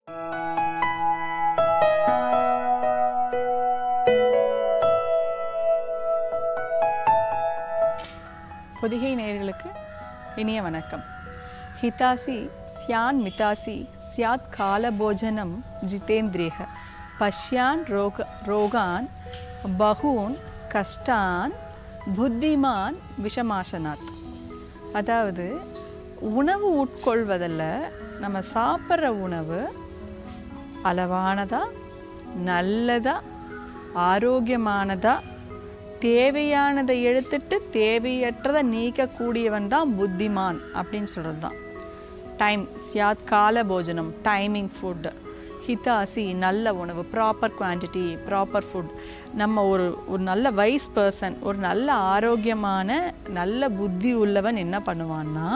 பொதிகை நேயர்களுக்கு இனிய வணக்கம் ஹிதாசி ஸ்யான் மிதாசி ஸ்யாத் காலபோஜனம் ஜிதேந்திரியக பஷ்யான் ரோக ரோகான் பகூன் கஷ்டான் புத்திமான் விஷமாசனாத் அதாவது உணவு உட்கொள்வதில் நம்ம சாப்பிட்ற உணவு அளவானதா நல்லதா ஆரோக்கியமானதா தேவையானதை எடுத்துட்டு தேவையற்றதை நீக்கக்கூடியவன் தான் புத்திமான் அப்படின்னு சொல்கிறது தான் டைம் சியாத் கால போஜனம் டைமிங் ஃபுட் ஹிதாசி நல்ல உணவு ப்ராப்பர் குவான்டிட்டி ப்ராப்பர் ஃபுட் நம்ம ஒரு ஒரு நல்ல வைஸ் பர்சன் ஒரு நல்ல ஆரோக்கியமான நல்ல புத்தி உள்ளவன் என்ன பண்ணுவான்னா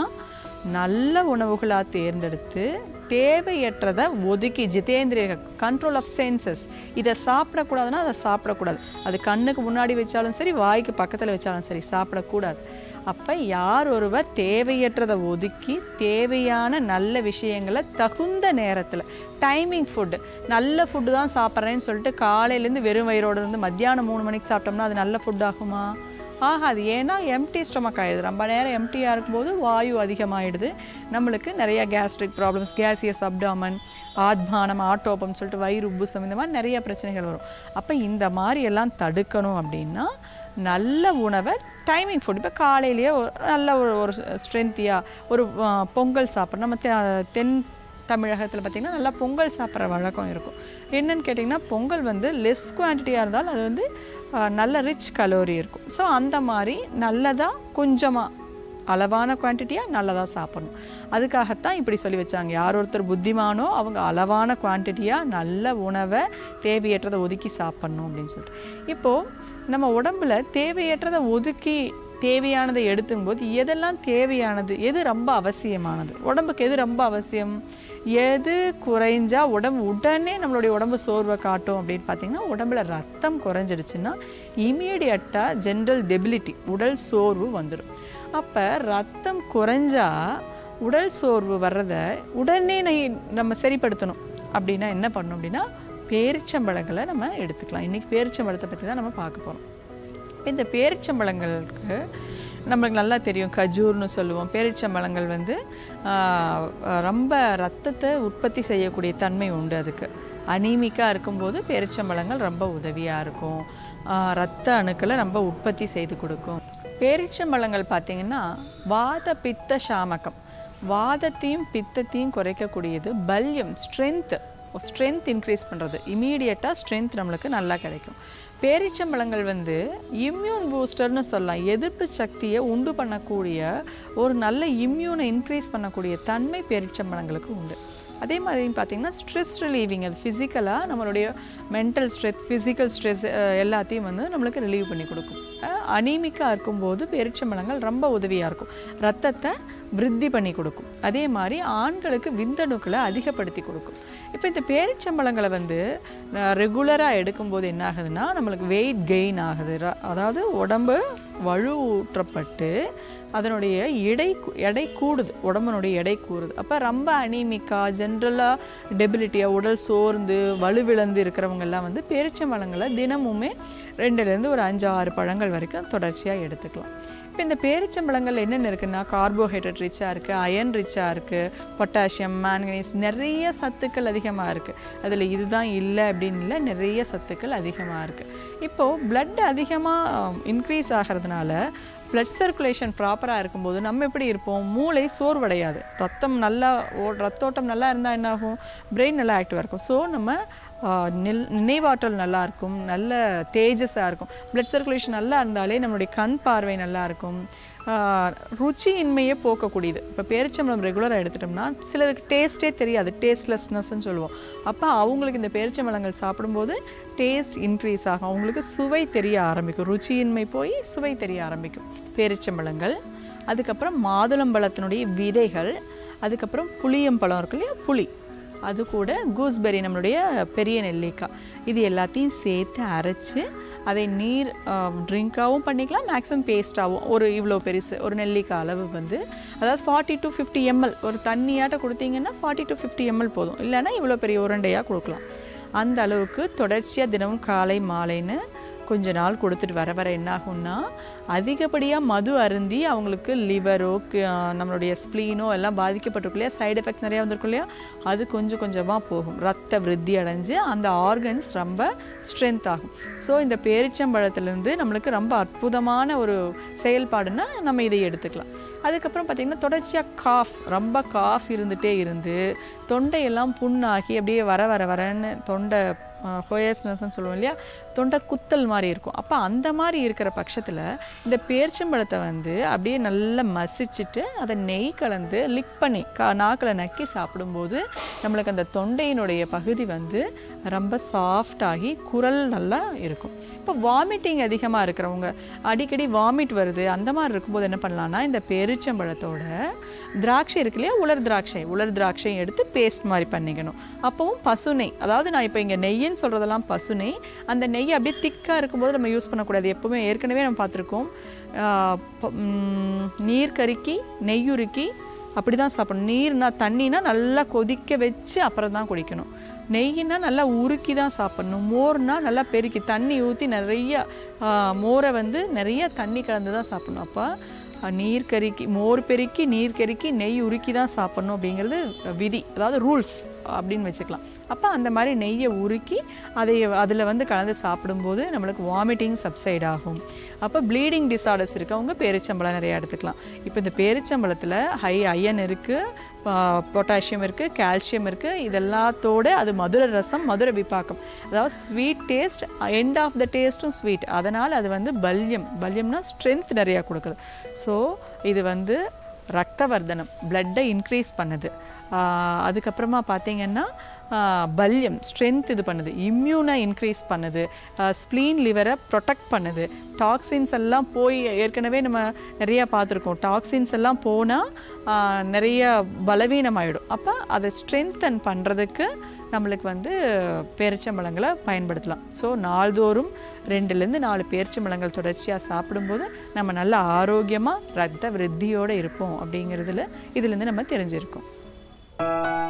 நல்ல உணவுகளாக தேர்ந்தெடுத்து தேவையற்றதை ஒதுக்கி ஜிதேந்திரிய கண்ட்ரோல் ஆஃப் சென்சஸ் இதை சாப்பிடக்கூடாதுன்னா அதை சாப்பிடக்கூடாது அது கண்ணுக்கு முன்னாடி வச்சாலும் சரி வாய்க்கு பக்கத்தில் வச்சாலும் சரி சாப்பிடக்கூடாது அப்போ யார் ஒருவர் தேவையற்றதை ஒதுக்கி தேவையான நல்ல விஷயங்களை தகுந்த நேரத்தில் டைமிங் ஃபுட்டு நல்ல ஃபுட்டு தான் சாப்பிட்றேன்னு சொல்லிட்டு காலையிலேருந்து வெறும் வயிறோடு இருந்து மத்தியானம் மூணு மணிக்கு சாப்பிட்டோம்னா அது நல்ல ஃபுட் ஆகுமா ஆகாது ஏன்னா எம்டி ஸ்டொமக் ஆகிடுது ரொம்ப நேரம் எம்டியாக இருக்கும்போது வாயு அதிகமாகிடுது நம்மளுக்கு நிறைய கேஸ்ட்ரிக் ப்ராப்ளம்ஸ் கேசியஸ் அப்டாமன் ஆத்மானம் ஆட்டோப்பம் சொல்லிட்டு வயிறு உப்புசம் இந்த மாதிரி நிறைய பிரச்சனைகள் வரும் அப்போ இந்த மாதிரி எல்லாம் தடுக்கணும் அப்படின்னா நல்ல உணவை டைமிங் ஃபுட் இப்போ காலையிலேயே ஒரு நல்ல ஒரு ஒரு ஸ்ட்ரென்த்தியாக ஒரு ஆ, பொங்கல் சாப்பிட்றோம் நம்ம தெ- தென் தமிழகத்தில் பார்த்திங்கன்னா நல்லா பொங்கல் சாப்பிட்ற வழக்கம் இருக்கும் என்னன்னு கேட்டிங்கன்னா பொங்கல் வந்து லெஸ் குவான்டிட்டியாக இருந்தாலும் அது வந்து ஆ, நல்ல ரிச் கலோரி இருக்கும் ஸோ அந்த மாதிரி நல்லதாக கொஞ்சமாக அளவான குவான்டிட்டியாக நல்லதாக சாப்பிடணும் அதுக்காகத்தான் இப்படி சொல்லி வச்சாங்க யார் ஒருத்தர் புத்திமானோ அவங்க அளவான குவான்டிட்டியாக நல்ல உணவை தேவையற்றதை ஒதுக்கி சாப்பிடணும் அப்படின்னு சொல்லிட்டு இப்போது நம்ம உடம்புல தேவையற்றதை ஒதுக்கி தேவையானதை எடுத்துங்கும்போது எதெல்லாம் தேவையானது எது ரொம்ப அவசியமானது உடம்புக்கு எது ரொம்ப அவசியம் எது குறைஞ்சா உடம்பு உடனே நம்மளுடைய உடம்பு சோர்வை காட்டும் அப்படின்னு பார்த்தீங்கன்னா உடம்புல ரத்தம் குறைஞ்சிடுச்சுன்னா இமீடியட்டாக ஜென்ரல் டெபிலிட்டி உடல் சோர்வு வந்துடும் அப்போ ரத்தம் குறைஞ்சா உடல் சோர்வு வர்றதை உடனே நை- நம்ம சரிப்படுத்தணும் அப்படின்னா என்ன பண்ணணும் அப்படின்னா பேரிச்சம்பழங்களை நம்ம எடுத்துக்கலாம் இன்றைக்கி பேரிச்சம்பழத்தை பற்றி தான் நம்ம பார்க்க போகிறோம் இந்த பேரிச்சம்பழங்களுக்கு நம்மளுக்கு நல்லா தெரியும் கஜூர்னு சொல்லுவோம் பேரிச்சம்பழங்கள் வந்து ஆஹ், ரொம்ப ரத்தத்தை உற்பத்தி செய்யக்கூடிய தன்மை உண்டு அதுக்கு அனீமிக்காக இருக்கும்போது பேரிச்சம்பழங்கள் ரொம்ப உதவியாக இருக்கும் ஆஹ், ரத்த அணுக்களை ரொம்ப உற்பத்தி செய்து கொடுக்கும் பேரிச்சம்பழங்கள் பார்த்திங்கன்னா வாத பித்த சாமகம் வாதத்தையும் பித்தத்தையும் குறைக்கக்கூடியது பல்யம் ஸ்ட்ரென்த்து ஸ்ட்ரென்த் இன்க்ரீஸ் பண்ணுறது இமீடியட்டாக ஸ்ட்ரென்த் நம்மளுக்கு நல்லா கிடைக்கும் பேரிச்சம்பழங்கள் வந்து இம்யூன் பூஸ்டர்னு சொல்லலாம் எதிர்ப்பு சக்தியை உண்டு பண்ணக்கூடிய ஒரு நல்ல இம்யூனை இன்க்ரீஸ் பண்ணக்கூடிய தன்மை பேரிச்சம்பழங்களுக்கு உண்டு அதே மாதிரி பார்த்திங்கன்னா ஸ்ட்ரெஸ் ரிலீவிங் அது ஃபிசிக்கலாக நம்மளுடைய மென்டல் ஸ்ட்ரெஸ் ஃபிசிக்கல் ஸ்ட்ரெஸ் எல்லாத்தையும் வந்து நம்மளுக்கு ரிலீவ் பண்ணி கொடுக்கும் அனீமிக்காக இருக்கும்போது பேரிச்சம்பழங்கள் ரொம்ப உதவியாக இருக்கும் ரத்தத்தை விருத்தி பண்ணி கொடுக்கும் அதே மாதிரி ஆண்களுக்கு விந்தணுக்களை அதிகப்படுத்தி கொடுக்கும் இப்போ இந்த பேரிச்சம்பழங்களை வந்து ரெகுலராக எடுக்கும்போது என்ன ஆகுதுன்னா நம்மளுக்கு வெயிட் கெயின் ஆகுது ர- அதாவது உடம்பு வலுவூற்றப்பட்டு அதனுடைய எடை கு- எடை கூடுது உடம்புனுடைய எடை கூடுது அப்போ ரொம்ப அனீமிக்காக ஜென்ரலாக டெபிலிட்டியாக உடல் சோர்ந்து வலுவிழந்து இருக்கிறவங்க எல்லாம் வந்து பேரிச்சம்பழங்களை தினமுமே ரெண்டுலேருந்து ஒரு அஞ்சு ஆறு பழங்கள் வரைக்கும் தொடர்ச்சியாக எடுத்துக்கலாம் இப்போ இந்த பேரிச்சம்பழங்கள் என்னென்ன இருக்குன்னா கார்போஹைட்ரேட் ரிச்சாக இருக்குது அயன் ரிச்சாக இருக்குது பொட்டாசியம் மேங்கனீஸ் நிறைய சத்துக்கள் அதிகமாக இருக்குது அதில் இதுதான் இல்லை அப்படின்னு இல்லை நிறைய சத்துக்கள் அதிகமாக இருக்குது இப்போது blood அதிகமாக இன்க்ரீஸ் ஆகிறதுனால பிளட் சர்க்குலேஷன் ப்ராப்பராக இருக்கும்போது நம்ம எப்படி இருப்போம் மூளை சோர்வடையாது ரத்தம் நல்லா ஓ ரத்தோட்டம் நல்லா இருந்தால் என்ன ஆகும் பிரெயின் நல்லா ஆக்டிவாக இருக்கும் ஸோ நம்ம ஆஹ், நில் நினைவாற்றல் நல்லா இருக்கும் நல்ல தேஜஸாக இருக்கும் பிளட் சர்க்குலேஷன் நல்லா இருந்தாலே நம்மளுடைய கண் பார்வை நல்லா இருக்கும் ஆஹ், ருச்சியின்மையை போக்கக்கூடியது இப்போ பேரிச்சம்பழம் ரெகுலராக எடுத்துட்டோம்னா சிலருக்கு டேஸ்ட்டே தெரியாது டேஸ்ட்லெஸ்னஸ்ன்னு சொல்லுவோம் அப்போ அவங்களுக்கு இந்த பேரிச்சம்பழங்கள் சாப்பிடும்போது டேஸ்ட் இன்க்ரீஸ் ஆகும் அவங்களுக்கு சுவை தெரிய ஆரம்பிக்கும் ருச்சியின்மை போய் சுவை தெரிய ஆரம்பிக்கும் பேரிச்சம்பழங்கள் அதுக்கப்புறம் மாதுளம்பழத்தினுடைய விதைகள் அதுக்கப்புறம் புளியம்பழம் இருக்கு இல்லையா புளி அது கூட கூஸ்பெரி நம்மளுடைய பெரிய நெல்லிக்காய் இது எல்லாத்தையும் சேர்த்து அரைச்சு அதை நீர் ட்ரிங்காகவும் பண்ணிக்கலாம் மேக்ஸிமம் பேஸ்ட்டாகவும் ஒரு இவ்வளோ பெருசு ஒரு நெல்லிக்காய் அளவு வந்து அதாவது ஃபார்ட்டி டு ஃபிஃப்டி எம்எல் ஒரு தண்ணியாட்ட கொடுத்தீங்கன்னா ஃபார்ட்டி டு ஃபிஃப்டி எம்எல் போதும் இல்லைன்னா இவ்வளோ பெரிய உருண்டையாக கொடுக்கலாம் அந்த அளவுக்கு தொடர்ச்சியாக தினமும் காலை மாலைன்னு கொஞ்ச நாள் கொடுத்துட்டு வர வர என்ன ஆகும்னா அதிகப்படியாக மது அருந்தி அவங்களுக்கு லிவரோ நம்மளுடைய ஸ்ப்ளீனோ எல்லாம் பாதிக்கப்பட்டிருக்கும் இல்லையா சைடு எஃபெக்ட்ஸ் நிறையா வந்திருக்கும் இல்லையா அது கொஞ்சம் கொஞ்சமாக போகும் ரத்த விருத்தி அடைஞ்சு அந்த ஆர்கன்ஸ் ரொம்ப ஸ்ட்ரென்த் ஆகும் ஸோ இந்த பேரிச்சம்பழத்துலேருந்து நம்மளுக்கு ரொம்ப அற்புதமான ஒரு செயல்பாடுன்னா நம்ம இதை எடுத்துக்கலாம் அதுக்கப்புறம் பார்த்திங்கன்னா தொடர்ச்சியாக காஃப் ரொம்ப காஃப் இருந்துகிட்டே இருந்து தொண்டையெல்லாம் புண்ணாகி அப்படியே வர வர வரன்னு தொண்டை ஹோயஸ்னஸ்ன்னு சொல்லுவோம் இல்லையா தொண்டை குத்தல் மாதிரி இருக்கும் அப்போ அந்த மாதிரி இருக்கிற பட்சத்தில் இந்த பேர்ச்சம்பழத்தை வந்து அப்படியே நல்லா மசிச்சுட்டு அதை நெய் கலந்து லிக் பண்ணி கா நாக்கில் நக்கி சாப்பிடும்போது நம்மளுக்கு அந்த தொண்டையினுடைய பகுதி வந்து ரொம்ப சாஃப்டாகி குரல் நல்லா இருக்கும் இப்போ வாமிட்டிங் அதிகமாக இருக்கிறவங்க அடிக்கடி வாமிட் வருது அந்த மாதிரி இருக்கும்போது என்ன பண்ணலான்னா இந்த பேரிச்சம்பழத்தோட திராட்சை இருக்கு இல்லையா உலர் திராட்சை உலர் திராட்சையும் எடுத்து பேஸ்ட் மாதிரி பண்ணிக்கணும் அப்போவும் பசுனை அதாவது நான் இப்போ இங்கே நெய்யின்னு சொல்கிறதெல்லாம் பசுனை அந்த நெய் அப்படியே திக்காக இருக்கும்போது நம்ம யூஸ் பண்ணக்கூடாது எப்போவுமே ஏற்கனவே நம்ம பார்த்துருக்கோம் ஆஹ் ப- ம், நீர் கருக்கி நெய்யுருக்கி அப்படி தான் சாப்பிடணும் நீர்னா தண்ணினா நல்லா கொதிக்க வச்சு அப்புறம் தான் குடிக்கணும் நெய்னா நல்லா உருக்கி தான் சாப்பிடணும் மோர்னா நல்லா பெருக்கி தண்ணி ஊற்றி நிறைய ஆஹ், மோரை வந்து நிறைய தண்ணி கலந்து தான் சாப்பிடணும் அப்போ அஹ், நீர் கருக்கி மோர் பெருக்கி நீர் கருக்கி நெய் உருக்கி தான் சாப்பிடணும் அப்படிங்கிறது விதி அதாவது ரூல்ஸ் அப்படின்னு வச்சுக்கலாம் அப்போ அந்த மாதிரி நெய்யை உருக்கி அதை அதில் வந்து கலந்து சாப்பிடும்போது நம்மளுக்கு வாமிட்டிங் சப்சைட் ஆகும் அப்போ ப்ளீடிங் டிசார்டர்ஸ் இருக்கவங்க பேரிச்சம்பழம் நிறையா எடுத்துக்கலாம் இப்போ இந்த பேரிச்சம்பழத்தில் ஹை அயன் இருக்குது பொட்டாசியம் இருக்குது கால்சியம் இருக்குது இதெல்லாத்தோட அது மதுர ரசம் மதுர விபாக்கம் அதாவது sweet taste end of the டேஸ்ட்டும் ஸ்வீட் அதனால் அது வந்து பல்யம் பல்யம்னா ஸ்ட்ரென்த் நிறையா கொடுக்குது ஸோ இது வந்து ரத்தவர்தனம் பிளட்டை இன்க்ரீஸ் பண்ணுது ஆஹ் அதுக்கப்புறமா பார்த்தீங்கன்னா ஆஹ் பல்யம் ஸ்ட்ரென்த் இது பண்ணுது இம்யூனை இன்க்ரீஸ் பண்ணுது ஸ்ப்ளீன் லிவரை ப்ரொடெக்ட் பண்ணுது டாக்ஸின்ஸ் எல்லாம் போய் ஏற்கனவே நம்ம நிறைய பார்த்துருக்கோம் டாக்ஸின்ஸ் எல்லாம் போனால் நிறைய பலவீனமாயிடும் அப்போ அதை ஸ்ட்ரென்தன் பண்ணுறதுக்கு நம்மளுக்கு வந்து பேரிச்சம்பழங்களை பயன்படுத்தலாம் ஸோ நாள்தோறும் ரெண்டுலேருந்து நாலு பேரிச்சம்பழங்கள் தொடர்ச்சியாக சாப்பிடும்போது நம்ம நல்ல ஆரோக்கியமாக ரத்த விருத்தியோடு இருப்போம் அப்படிங்கிறதுல இதுலேருந்து நம்ம தெரிஞ்சிருக்கோம்